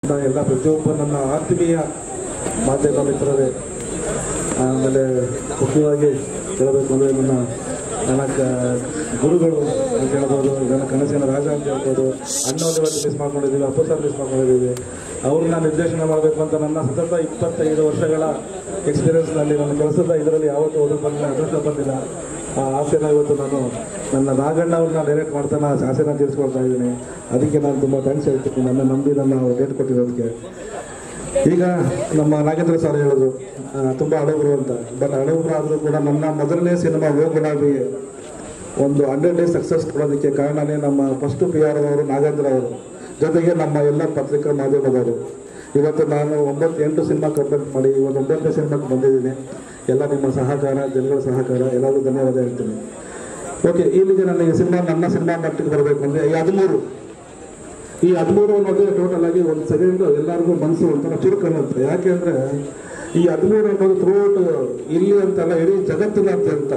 ನಾನು ಎಲ್ಲ ಪ್ರತಿಯೊಬ್ಬ ನನ್ನ ಆತ್ಮೀಯ ಮಾಧ್ಯಮ ಮಿತ್ರರೇ ಆಮೇಲೆ ಮುಖ್ಯವಾಗಿ ಹೇಳಬೇಕು ಅಂದರೆ ನನ್ನ ನನ್ನ ಕ- ಗುರುಗಳು ಅಂತ ಹೇಳ್ಬೋದು ನನ್ನ ಕನಸಿನ ರಾಜ ಅಂತ ಹೇಳ್ಬೋದು ಅಣ್ಣವ್ರು ಇವತ್ತು ಮಿಸ್ ಮಾಡ್ಕೊಂಡಿದ್ದೀವಿ ಅಪ್ಪು ಸರ್ ಮಿಸ್ ಮಾಡ್ಕೊಂಡಿದ್ದೀವಿ ಅವ್ರನ್ನ ನಿರ್ದೇಶನ ಮಾಡಬೇಕು ಅಂತ ನನ್ನ ಸತತ ಇಪ್ಪತ್ತೈದು ವರ್ಷಗಳ ಎಕ್ಸ್ಪೀರಿಯನ್ಸ್ನಲ್ಲಿ ನನ್ನ ಕೆಲಸದ ಇದರಲ್ಲಿ ಯಾವತ್ತೂ ಓದಕ್ಕೆ ಬಂದಿಲ್ಲ ಅದೃಷ್ಟ ಬಂದಿಲ್ಲ ಆ ಆಸೆನ ಇವತ್ತು ನಾನು ನನ್ನ ನಾಗಣ್ಣ ಅವ್ರನ್ನ ಡೈರೆಕ್ಟ್ ಮಾಡ್ತಾನೆ ಆ ಆಸೆನ ತೀರಿಸ್ಕೊಳ್ತಾ ಇದ್ದೀನಿ ಅದಕ್ಕೆ ನಾನು ತುಂಬ ಥ್ಯಾಂಕ್ಸ್ ಹೇಳ್ತೀನಿ ನನ್ನ ನಂಬಿ ನನ್ನ ಡೇಟ್ ಕೊಟ್ಟಿರೋದಕ್ಕೆ ಈಗ ನಮ್ಮ ನಾಗೇಂದ್ರ ಸರ್ ಹೇಳಿದ್ರು ಆ, ತುಂಬ ಹಳಬರು ಅಂತ ಬಟ್ ಹಳಬರು ಆದರೂ ಕೂಡ ನನ್ನ ಮೊದಲನೇ ಸಿನಿಮಾ ಓ ಗುಲಾಬಿ ಒಂದು ಹಂಡ್ರೆಡ್ ಡೇಸ್ ಸಕ್ಸಸ್ ಕೊಡೋದಕ್ಕೆ ಕಾರಣನೇ ನಮ್ಮ ಫಸ್ಟ್ ಪಿ ಆರ್ ಅವರು ನಾಗೇಂದ್ರ ಅವರು ಜೊತೆಗೆ ನಮ್ಮ ಎಲ್ಲ ಪತ್ರಿಕಾ ಮಾಧ್ಯಮದವರು ಇವತ್ತು ನಾನು ಒಂಬತ್ತು ಎಂಟು ಸಿನಿಮಾ ಕಂಪ್ಲೀಟ್ ಮಾಡಿ ಇವತ್ತು ಒಂಬತ್ತನೇ ಸಿನಿಮಾಕ್ಕೆ ಬಂದಿದ್ದೀನಿ ಎಲ್ಲ ನಿಮ್ಮ ಸಹಕಾರ ಜನಗಳ ಸಹಕಾರ ಎಲ್ಲರಿಗೂ ಧನ್ಯವಾದ ಹೇಳ್ತೀನಿ ಓಕೆ ಇಲ್ಲಿಗೆ ನನಗೆ ಸಿನಿಮಾ ನನ್ನ ಸಿನಿಮಾ ಮಟ್ಟಿಗೆ ಬರಬೇಕು ಅಂದರೆ ಈ ಹದಿಮೂರು ಈ ಹದಿಮೂರು ಅನ್ನೋದು ಟೋಟಲ್ ಆಗಿ ಒಂದು ಸೆಕೆಂಡ್ ಎಲ್ಲರಿಗೂ ಮನಸ್ಸು ಒಂಥರ ಚುರುಕು ಅನ್ನುತ್ತೆ ಯಾಕೆ ಅಂದರೆ ಈ ಹದಿಮೂರು ಅನ್ನೋದು ಥ್ರೂಔಟ್ ಇಲ್ಲಿ ಅಂತಲ್ಲ ಇಡೀ ಜಗತ್ತಿನಾದ್ಯಂತ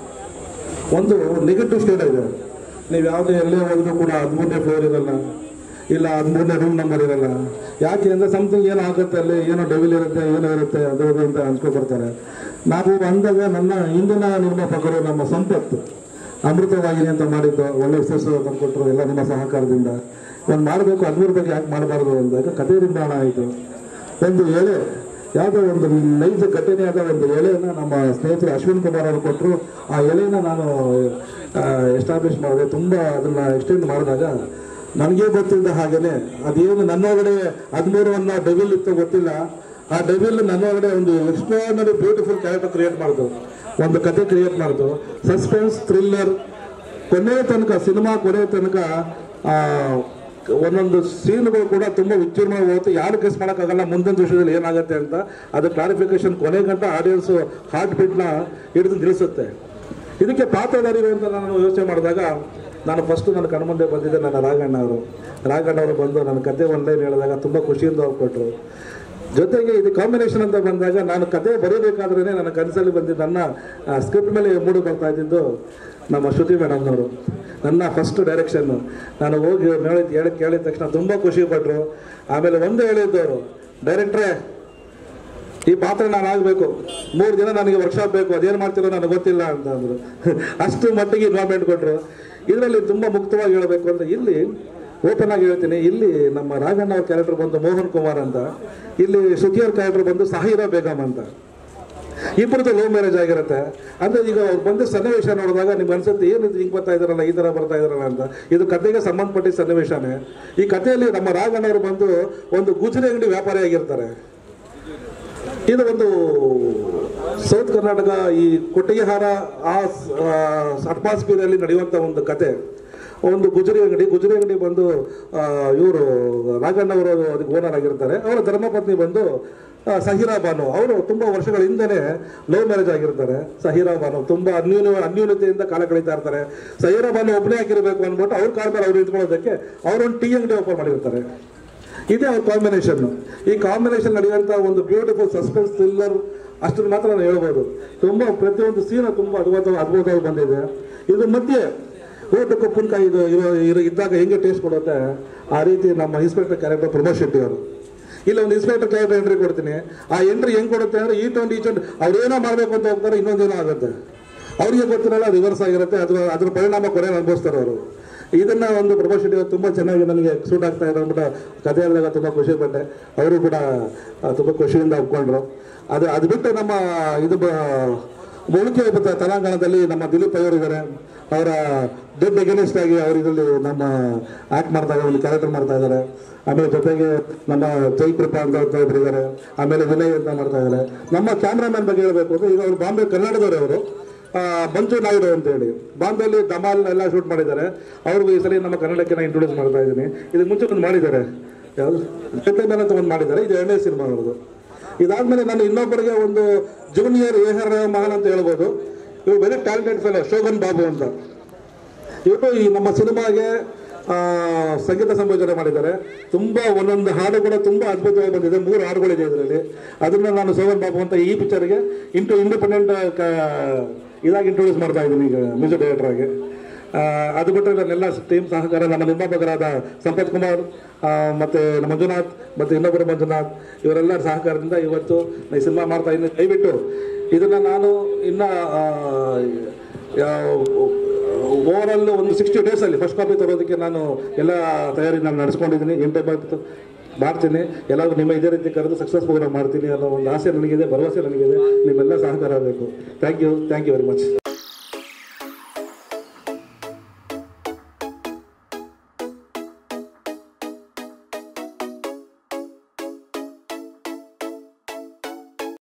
ಒಂದು ನೆಗೆಟಿವ್ ಸ್ಟೇಟ್ ಇದೆ ನೀವು ಯಾವುದೇ ಎಲ್ಲೇ ಹೋದ್ರೂ ಕೂಡ ಹದಿಮೂರನೇ ಫ್ಲೋರ್ ಇರಲ್ಲ ಇಲ್ಲ ಹದಿಮೂರನೇ ರೂಮ್ ನಂಬರ್ ಇರಲ್ಲ ಯಾಕೆ ಅಂದರೆ ಸಮಥಿಂಗ್ ಏನೋ ಆಗುತ್ತೆ ಅಲ್ಲಿ ಏನೋ ಡೆವಿಲ್ ಇರುತ್ತೆ ಏನೋ ಇರುತ್ತೆ ಅದು ಇದು ಅಂತ ಅನ್ಸ್ಕೊಂಡು ಬರ್ತಾರೆ ನಾವು ಅಂದಾಗ ನನ್ನ ಹಿಂದಿನ ನಿರ್ಮಾಪಕರು ನಮ್ಮ ಸಂಪತ್ತು ಅಮೃತವಾಹಿನಿ ಅಂತ ಮಾಡಿದ್ದು ಒಳ್ಳೆ ಯಶಸ್ಸು ತಂದುಕೊಟ್ರು ಎಲ್ಲ ನಿಮ್ಮ ಸಹಕಾರದಿಂದ ಒಂದು ಮಾಡಬೇಕು ಹದಿಮೂರು ಬಗ್ಗೆ ಯಾಕೆ ಮಾಡಬಾರ್ದು ಅಂದಾಗ ಕಥೆ ನಿರ್ಮಾಣ ಆಯಿತು ಒಂದು ಎಳೆ ಯಾವುದೋ ಒಂದು ನೈಜ ಘಟನೆಯಾದ ಒಂದು ಎಳೆಯನ್ನು ನಮ್ಮ ಸ್ನೇಹಿತರು ಅಶ್ವಿನ್ ಕುಮಾರ್ ಅವರು ಕೊಟ್ಟರು ಆ ಎಳೆನ ನಾನು ಎಸ್ಟಾಬ್ಲಿಷ್ ಮಾಡಿದೆ ತುಂಬ ಅದನ್ನು ಎಕ್ಸ್ಟೆಂಡ್ ಮಾಡಿದಾಗ ನನಗೆ ಗೊತ್ತಿದ್ದ ಹಾಗೇನೆ ಅದೇನು ನನ್ನೊಳಗಡೆ ಹದಿಮೂರು ಅನ್ನೋ ಡೆವಿಲ್ ಇತ್ತು ಗೊತ್ತಿಲ್ಲ ಆ ಡೆವಿಲ್ ನನ್ನೊಳಗಡೆ ಒಂದು ಎಕ್ಸ್ಟ್ರಾನರಿ ಬ್ಯೂಟಿಫುಲ್ ಕ್ಯಾರೆಕ್ಟರ್ ಕ್ರಿಯೇಟ್ ಮಾಡಿದ್ರು ಒಂದು ಕತೆ ಕ್ರಿಯೇಟ್ ಮಾಡಿದ್ರು ಸಸ್ಪೆನ್ಸ್ ಥ್ರಿಲ್ಲರ್ ಕೊನೆಯ ತನಕ ಸಿನಿಮಾ ಕೊನೆಯ ತನಕ ಆ, ಒಂದೊಂದು ಸೀನ್ಗಳು ಕೂಡ ತುಂಬ ವಿಜೃಂಭಣೆ ಹೋಗುತ್ತೆ ಯಾರು ಗೆಸ್ ಮಾಡೋಕ್ಕಾಗಲ್ಲ ಮುಂದಿನ ವಿಷಯದಲ್ಲಿ ಏನಾಗುತ್ತೆ ಅಂತ ಅದು ಕ್ಲಾರಿಫಿಕೇಶನ್ ಕೊನೆ ಗಂಟ ಆಡಿಯನ್ಸ್ ಹಾರ್ಟ್ ಬೀಟ್ನ ಹಿಡಿದು ನಿಲ್ಲಿಸುತ್ತೆ ಇದಕ್ಕೆ ಪಾತ್ರಧಾರಿಗಳು ಅಂತ ನಾನು ಯೋಚನೆ ಮಾಡಿದಾಗ ನಾನು ಫಸ್ಟ್ ನನ್ನ ಕಣ್ಮುಂದೆ ಬಂದಿದ್ದೆ ನನ್ನ ರಾಘಣ್ಣ ಅವರು ರಾಘಣ್ಣ ಅವರು ಬಂದು ನನ್ನ ಕತೆ ಒಂದು ಲೈನ್ ಹೇಳಿದಾಗ ತುಂಬ ಖುಷಿಯಿಂದ ಅವ್ರು ಕೊಟ್ಟರು ಜೊತೆಗೆ ಇದು ಕಾಂಬಿನೇಷನ್ ಅಂತ ಬಂದಾಗ ನಾನು ಕತೆ ಬರೀಬೇಕಾದ್ರೇ ನನ್ನ ಕನಸಲ್ಲಿ ಬಂದಿದ್ದು ನನ್ನ ಸ್ಕ್ರಿಪ್ಟ್ ಮೇಲೆ ಮೂಡು ಬರ್ತಾ ಇದ್ದಿದ್ದು ನಮ್ಮ ಶ್ರುತಿ ಮೇಡಮ್ನವರು ನನ್ನ ಫಸ್ಟ್ ಡೈರೆಕ್ಷನ್ನು ನಾನು ಹೋಗಿ ಹೇಳಿದ ಹೇಳಿ ಕೇಳಿದ ತಕ್ಷಣ ತುಂಬ ಖುಷಿ ಪಟ್ಟರು ಆಮೇಲೆ ಒಂದು ಹೇಳಿದ್ದವರು ಡೈರೆಕ್ಟ್ರೇ ಈ ಪಾತ್ರ ನಾನು ಆಗಬೇಕು ಮೂರು ದಿನ ನನಗೆ ವರ್ಕ್ಶಾಪ್ ಬೇಕು ಅದೇನು ಮಾಡ್ತಿರೋ ನನಗೆ ಗೊತ್ತಿಲ್ಲ ಅಂತ ಅಂದರು ಅಷ್ಟು ಮಟ್ಟಿಗೆ ಇನ್ವಾಲ್ವ್ಮೆಂಟ್ ಕೊಟ್ಟರು ಇದರಲ್ಲಿ ತುಂಬ ಮುಕ್ತವಾಗಿ ಹೇಳಬೇಕು ಅಂತ ಇಲ್ಲಿ ಓಪನ್ ಆಗಿ ಹೇಳ್ತೀನಿ ಇಲ್ಲಿ ನಮ್ಮ ರಾಘಣ್ಣ ಅವ್ರ ಕ್ಯಾರೆಕ್ಟರ್ ಬಂದು ಮೋಹನ್ ಕುಮಾರ್ ಅಂತ ಇಲ್ಲಿ ಶ್ರುತಿ ಅವ್ರ ಕ್ಯಾರೆಕ್ಟರ್ ಬಂದು ಸಾಹಿರಾ ಬೇಗಮ್ ಅಂತ ಇಬ್ಬರದ್ದು ಲವ್ ಮ್ಯಾರೇಜ್ ಆಗಿರುತ್ತೆ ಅಂದ್ರೆ ಈಗ ಅವ್ರು ಬಂದು ಸನ್ನಿವೇಶ ನೋಡಿದಾಗ ನಿಮ್ಗೆ ಅನ್ಸುತ್ತೆ ಏನು ಇದು ಹಿಂಗೆ ಬರ್ತಾ ಇದಾರಲ್ಲ ಈ ಥರ ಬರ್ತಾ ಇದಾರಲ್ಲ ಅಂತ ಇದು ಕಥೆಗೆ ಸಂಬಂಧಪಟ್ಟಿದ್ದ ಸನ್ನಿವೇಶನೇ ಈ ಕಥೆಯಲ್ಲಿ ನಮ್ಮ ರಾಘಣ್ಣವರು ಬಂದು ಒಂದು ಗುಜರಿ ಅಂಗಡಿ ವ್ಯಾಪಾರಿ ಆಗಿರ್ತಾರೆ ಇದು ಒಂದು ಸೌತ್ ಕರ್ನಾಟಕ ಈ ಕೊಟ್ಟಿಗೆಹಾರ ಆ ಅಟ್ಮಾಸ್ಫಿಯರಲ್ಲಿ ನಡೆಯುವಂಥ ಒಂದು ಕತೆ ಒಂದು ಗುಜರಿ ಅಂಗಡಿ ಗುಜರಿ ಅಂಗಡಿ ಬಂದು ಇವರು ರಾಘಣ್ಣವರು ಅದಕ್ಕೆ ಓನರ್ ಆಗಿರ್ತಾರೆ ಅವರ ಧರ್ಮಪತ್ನಿ ಬಂದು ಆ, ಸಹಿರಾ ಬಾನು ಅವರು ತುಂಬ ವರ್ಷಗಳ ಹಿಂದೆನೆ ಲವ್ ಮ್ಯಾರೇಜ್ ಆಗಿರ್ತಾರೆ ಸಹಿರಾ ಬಾನು ತುಂಬ ಅನ್ಯೂನ ಅನ್ಯೂನತೆಯಿಂದ ಕಾಲ ಕಳೀತಾ ಇರ್ತಾರೆ ಸಹಿರಾ ಬಾನು ಒಬ್ಬನೇ ಆಗಿರಬೇಕು ಅಂದ್ಬಿಟ್ಟು ಅವ್ರ ಕಾಲ ಮೇಲೆ ಅವ್ರು ನಿಂತ್ಕೊಳ್ಳೋದಕ್ಕೆ ಅವರೊಂದು ಟೀ ಅಂಗಡಿ ಓಪನ್ ಮಾಡಿರ್ತಾರೆ ಇದೇ ಅವ್ರ ಕಾಂಬಿನೇಷನ್ ಈ ಕಾಂಬಿನೇಷನ್ ನಡೆಯುವಂಥ ಒಂದು ಬ್ಯೂಟಿಫುಲ್ ಸಸ್ಪೆನ್ಸ್ ಥ್ರಿಲ್ಲರ್ ಅಷ್ಟನ್ನು ಮಾತ್ರ ನಾನು ಹೇಳ್ಬೋದು ತುಂಬ ಪ್ರತಿಯೊಂದು ಸೀನ ತುಂಬ ಅದ್ಭುತ ಅದ್ಭುತವಾಗಿ ಬಂದಿದೆ ಇದು ಮಧ್ಯೆ ಊಟಕ್ಕೆ ಉಪ್ಪಿನಕಾಯಿ ಇದು ಇರೋ ಇರೋ ಇದ್ದಾಗ ಹೆಂಗೆ ಟೇಸ್ಟ್ ಕೊಡುತ್ತೆ ಆ ರೀತಿ ನಮ್ಮ ಇನ್ಸ್ಪೆಕ್ಟರ್ ಕ್ಯಾರೆಕ್ಟರ್ ಪ್ರಮೋದ್ ಶೆಟ್ಟಿ ಅವರು ಇಲ್ಲ ಒಂದು ಇನ್ಸ್ಪೆಕ್ಟರ್ ಕ್ಯಾರೆಕ್ಟರ್ ಎಂಟ್ರಿ ಕೊಡ್ತೀನಿ ಆ ಎಂಟ್ರಿ ಹೆಂಗೆ ಕೊಡುತ್ತೆ ಅಂದರೆ ಈ ಟೊಂದು ಈ ಟೊಂದು ಅವ್ರು ಏನೋ ಮಾಡಬೇಕು ಅಂತ ಹೋಗ್ತಾರೆ ಇನ್ನೊಂದೇನೋ ಆಗುತ್ತೆ ಅವ್ರಿಗೆ ಗೊತ್ತಿರಲ್ಲ ರಿವರ್ಸ್ ಆಗಿರುತ್ತೆ ಅದ್ರ ಅದ್ರ ಪರಿಣಾಮ ಕೊನೆ ಅನುಭವಿಸ್ತಾರೆ ಅವರು ಇದನ್ನ ಒಂದು ಪ್ರಭಾ ಶೆಟ್ಟಿ ಅವರು ತುಂಬ ಚೆನ್ನಾಗಿ ನನಗೆ ಸೂಟ್ ಆಗ್ತಾ ಇದೆ ಅಂದ್ಬಿಟ್ಟು ಕಥೆ ಹೇಳಿದಾಗ ತುಂಬ ಖುಷಿ ಪಟ್ಟೆ ಅವರು ಕೂಡ ಆ, ತುಂಬ ಖುಷಿಯಿಂದ ಒಪ್ಕೊಂಡ್ರು ಅದು ಅದು ಬಿಟ್ಟು ನಮ್ಮ ಇದು ಬ- ಮುಳುಕೆ ಬ- ತೆಲಂಗಾಣದಲ್ಲಿ ನಮ್ಮ ದಿಲೀಪ್ ಅವರು ಇದ್ದಾರೆ ಅವರ ಡೆಡ್ ಅಗೇನೆಸ್ಟ್ ಆಗಿ ಅವರು ಇದರಲ್ಲಿ ನಮ್ಮ ಆಕ್ಟ್ ಮಾಡ್ತಾ ಇದ್ದಾರೆ ಒಂದು ಕ್ಯಾರೆಕ್ಟರ್ ಮಾಡ್ತಾ ಇದ್ದಾರೆ ಆಮೇಲೆ ಜೊತೆಗೆ ನಮ್ಮ ಜೈಕೃಪಾ ಅಂತ ಒಬ್ಬ ಇಬ್ರು ಇದ್ದಾರೆ ಆಮೇಲೆ ವಿನಯ್ ಅಂತ ಮಾಡ್ತಾ ಇದ್ದಾರೆ ನಮ್ಮ ಕ್ಯಾಮ್ರಾಮನ್ ಬಗ್ಗೆ ಹೇಳಬೇಕು ಅಂದ್ರೆ ಈಗ ಅವರು ಬಾಂಬೆ ಕರ್ನಾಟಕದವರು ಅವರು ಆ, ಮಂಜು ನಾಯ್ಡು ಅಂತೇಳಿ ಬಾಂಬೆಯಲ್ಲಿ ಧಮಾಲ್ ಎಲ್ಲ ಶೂಟ್ ಮಾಡಿದ್ದಾರೆ ಅವ್ರಿಗೂ ಈ ಸಲ ನಮ್ಮ ಕನ್ನಡಕ್ಕೆ ನಾನು ಇಂಟ್ರೊಡ್ಯೂಸ್ ಮಾಡ್ತಾ ಇದ್ದೀನಿ ಇದಕ್ಕೆ ಮುಂಚೆ ಒಂದು ಮಾಡಿದ್ದಾರೆ ಯಾವುದು ಜೊತೆ ಮೇಲೆ ಅಂತ ಒಂದು ಮಾಡಿದ್ದಾರೆ ಇದು ಎರಡನೇ ಸಿನಿಮಾ ಅವ್ರದ್ದು ಇದಾದ್ಮೇಲೆ ನಾನು ಇನ್ನೊಬ್ಬರಿಗೆ ಒಂದು ಜೂನಿಯರ್ ಎ ಆರ್ ರೆಹಮಾನ್ ಅಂತ ಹೇಳ್ಬೋದು ಇವರು very talented fellow Shobhan Babu ಅಂತ ಇವರು ಈ ನಮ್ಮ ಸಿನಿಮಾಗೆ ಆ, ಸಂಗೀತ ಸಂಯೋಜನೆ ಮಾಡಿದ್ದಾರೆ ತುಂಬ ಒಂದೊಂದು ಹಾಡು ಕೂಡ ತುಂಬ ಅದ್ಭುತವಾಗಿ ಬಂದಿದೆ ಮೂರು ಹಾಡುಗಳಿದೆ ಇದರಲ್ಲಿ ಅದನ್ನ ನಾನು ಸೋವನ್ ಬಾಬು ಅಂತ ಈ ಪಿಕ್ಚರ್ಗೆ ಇಂಟು ಇಂಡಿಪೆಂಡೆಂಟ್ ಇದಾಗಿ ಇಂಟ್ರೊಡ್ಯೂಸ್ ಮಾಡ್ತಾ ಇದ್ದೀನಿ ಈಗ ಮ್ಯೂಸಿಕ್ ಡೈರೆಕ್ಟರ್ ಆಗಿ ಆ, ಅದು ಬಿಟ್ಟರೆ ನನ್ನೆಲ್ಲ ಟೀಮ್ ಸಹಕಾರ ನಮ್ಮ ನಿರ್ಮಾಪಕರಾದ ಸಂಪತ್ ಕುಮಾರ್ ಆ, ಮತ್ತೆ ನಮ್ಮ ಮಂಜುನಾಥ್ ಮತ್ತು ಇನ್ನೊಬ್ಬರು ಮಂಜುನಾಥ್ ಇವರೆಲ್ಲರ ಸಹಕಾರದಿಂದ ಇವತ್ತು ಈ ಸಿನಿಮಾ ಮಾಡ್ತಾ ಇದ್ದೀನಿ ದಯವಿಟ್ಟು ಇದನ್ನು ನಾನು ಇನ್ನು ಓವರಾಲ್ ಒಂದು ಸಿಕ್ಸ್ಟಿ ಡೇಸಲ್ಲಿ ಫಸ್ಟ್ ಕಾಪಿ ತರೋದಕ್ಕೆ ನಾನು ಎಲ್ಲ ತಯಾರಿ ನಾನು ನಡೆಸ್ಕೊಂಡಿದ್ದೀನಿ ಎಂಟೆ ಬಂತು ಮಾಡ್ತೀನಿ ಎಲ್ಲರೂ ನಿಮ್ಮ ಇದೇ ರೀತಿ ಕರೆದು ಸಕ್ಸಸ್ ಪ್ರೋಗ್ರಾಮ್ ಮಾಡ್ತೀನಿ ಅನ್ನೋ ಒಂದು ಆಸೆ ನನಗಿದೆ ಭರವಸೆ ನನಗಿದೆ ನಿಮ್ಮೆಲ್ಲ ಸಹಕಾರ ಬೇಕು thank you thank you very much